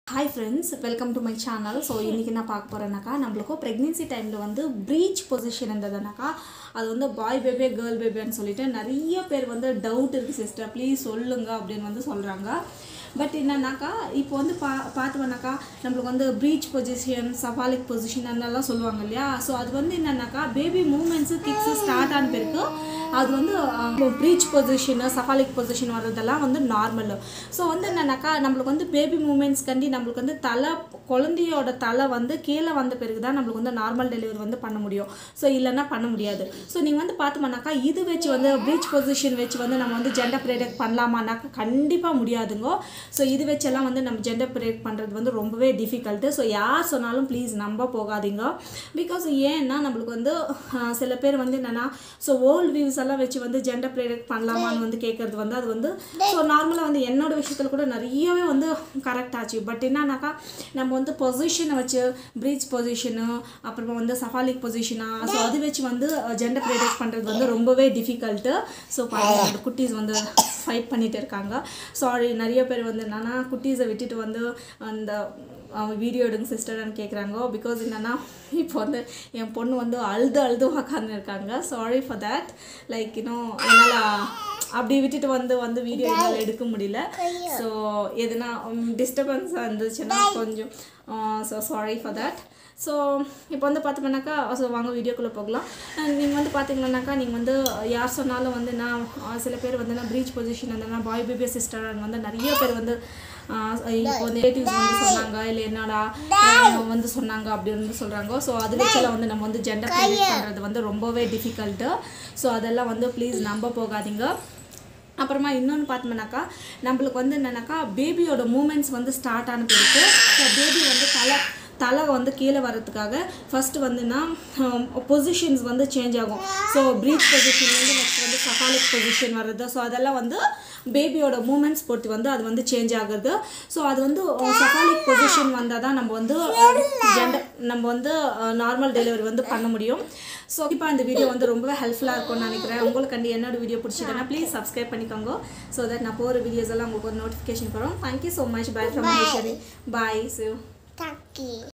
Hi friends welcome to my channel so இன்றைக்கி என்ன பார்க்க போகிறேன்னாக்கா நம்மளுக்கு ப்ரெக்னென்சி டைமில் வந்து ப்ரீச் பொசிஷன் இருந்ததுனாக்கா அது வந்து பாய் பேபி கேர்ள் பேபின்னு சொல்லிட்டு நிறைய பேர் வந்து டவுட் இருக்குது சிஸ்டர் ப்ளீஸ் சொல்லுங்க அப்படின்னு வந்து சொல்கிறாங்க பட் என்னன்னாக்கா இப்போ வந்து பா பார்த்தோம்னாக்கா நம்மளுக்கு வந்து ப்ரீச் பொசிஷன் சஃபாலிக் பொசிஷன் அதெல்லாம் சொல்லுவாங்க இல்லையா ஸோ அது வந்து என்னன்னாக்கா பேபி மூமெண்ட்ஸு கிக்ஸு ஸ்டார்ட் ஆன பிறகு அது வந்து ப்ரீச் பொசிஷனு சஃபாலிக் பொசிஷன் வர்றதெல்லாம் வந்து நார்மல் ஸோ வந்து என்னன்னாக்கா நம்மளுக்கு வந்து பேபி மூமெண்ட்ஸ் கண்டி நம்மளுக்கு வந்து தலை குழந்தையோட தலை வந்து கீழே வந்த பிறகு தான் நம்மளுக்கு வந்து நார்மல் டெலிவரி வந்து பண்ண முடியும் ஸோ இல்லைன்னா பண்ண முடியாது ஸோ நீங்கள் வந்து பார்த்தோம்னாக்கா இது வச்சு வந்து ப்ரீச் பொசிஷன் வச்சு வந்து நம்ம வந்து ஜெண்டர் ப்ரேடக்ட் பண்ணலாமானாக்கா கண்டிப்பாக முடியாதுங்கோ ஸோ இது வச்செல்லாம் வந்து நம்ம ஜெண்டர் ப்ரேட் பண்ணுறது வந்து ரொம்பவே டிஃபிகல்ட்டு ஸோ யார் சொன்னாலும் ப்ளீஸ் நம்ப போகாதீங்க பிகாஸ் ஏன்னா நம்மளுக்கு வந்து ஆஹ், சில பேர் வந்து என்னென்னா ஸோ ஓல்டு வியூஸ் எல்லாம் வச்சு வந்து ஜெண்டர் ப்ரேடக்ட் பண்ணலாமான்னு வந்து கேட்குறது வந்து அது வந்து ஸோ நார்மலாக வந்து என்னோட விஷயத்தில் கூட நிறையவே வந்து கரெக்ட் ஆச்சு பட் என்னன்னாக்கா நம்ம வந்து பொசிஷனை வச்சு ப்ரீச் பொசிஷனு அப்புறமா வந்து சஃபாலிக் பொசிஷனா ஸோ அது வச்சு வந்து ஜெண்டர் ப்ரேடக்ட் பண்ணுறது வந்து ரொம்பவே டிஃபிகல்ட்டு ஸோ பாருங்க குட்டீஸ் வந்து ஃபைட் பண்ணிட்டு இருக்காங்க சாரி நிறைய பேர் வந்து என்னன்னா குட்டீஸை விட்டுட்டு வந்து அந்த வீடியோ எடுங்க சிஸ்டர்னு கேட்குறாங்க பிகாஸ் என்னென்னா இப்போ வந்து என் பொண்ணு வந்து அழுது அழுது உக்காந்து இருக்காங்க சாரி ஃபார் தேட் லைக் இன்னும் என்னால் அப்படி விட்டுட்டு வந்து வந்து வீடியோ என்னால் எடுக்க முடியல ஸோ எதுனா டிஸ்டர்பன்ஸாக இருந்துச்சுன்னா கொஞ்சம் so sorry for that so இப்போ வந்து பார்த்தோம்னாக்கா ஸோ வாங்க வீடியோக்குள்ளே போகலாம் நீங்கள் வந்து பார்த்தீங்கன்னாக்கா நீங்கள் வந்து யார் சொன்னாலும் வந்து நான் அஹ், சில பேர் வந்து நான் ப்ரீச் பொசிஷன் அந்த பாய் பேபி சிஸ்டர் வந்து நிறைய பேர் வந்து அஹ், இப்போ ரிலேட்டிவ்ஸ் வந்து சொன்னாங்க இல்லை என்னடா அஹ், வந்து சொன்னாங்க அப்படின்னு வந்து சொல்கிறாங்க ஸோ அது வச்செல்லாம் வந்து நம்ம வந்து ஜெண்டர் ப்ரொடெக்ட் பண்ணுறது வந்து ரொம்பவே டிஃபிகல்ட்டு ஸோ அதெல்லாம் வந்து ப்ளீஸ் நம்ப போகாதீங்க அப்புறமா இன்னொன்று பார்த்தோம்னாக்கா நம்மளுக்கு வந்து என்னன்னாக்கா பேபியோட மூமெண்ட்ஸ் வந்து ஸ்டார்ட் ஆன பிறகு பேபி வந்து தலை தலை வந்து கீழே வர்றதுக்காக ஃபஸ்ட்டு வந்துன்னா பொசிஷன்ஸ் வந்து சேஞ்ச் ஆகும் ஸோ ப்ரீச் பொசிஷன்லேருந்து நெக்ஸ்ட் வந்து சஃபாலிக் பொசிஷன் வர்றது ஸோ அதெல்லாம் வந்து பேபியோட மூமெண்ட்ஸ் பொறுத்து வந்து அது வந்து சேஞ்ச் ஆகுது ஸோ அது வந்து சஃபாலிக் பொசிஷன் வந்தால் தான் நம்ம வந்து ஜெண்டர் நம்ம வந்து நார்மல் டெலிவரி வந்து பண்ண முடியும் ஸோ இப்போ இந்த வீடியோ வந்து ரொம்பவே ஹெல்ப்ஃபுல்லாக இருக்கும்னு நினைக்கிறேன் உங்களுக்கு கண்டி என்னோட வீடியோ பிடிச்சதுன்னா ப்ளீஸ் சப்ஸ்கிரைப் பண்ணிக்கோங்க ஸோ தட் நான் போகிற வீடியோஸ் எல்லாம் உங்களுக்கு ஒரு நோட்டிஃபிகேஷன் வரும் thank you so much bye from Maheswari bye சிவ் Taki.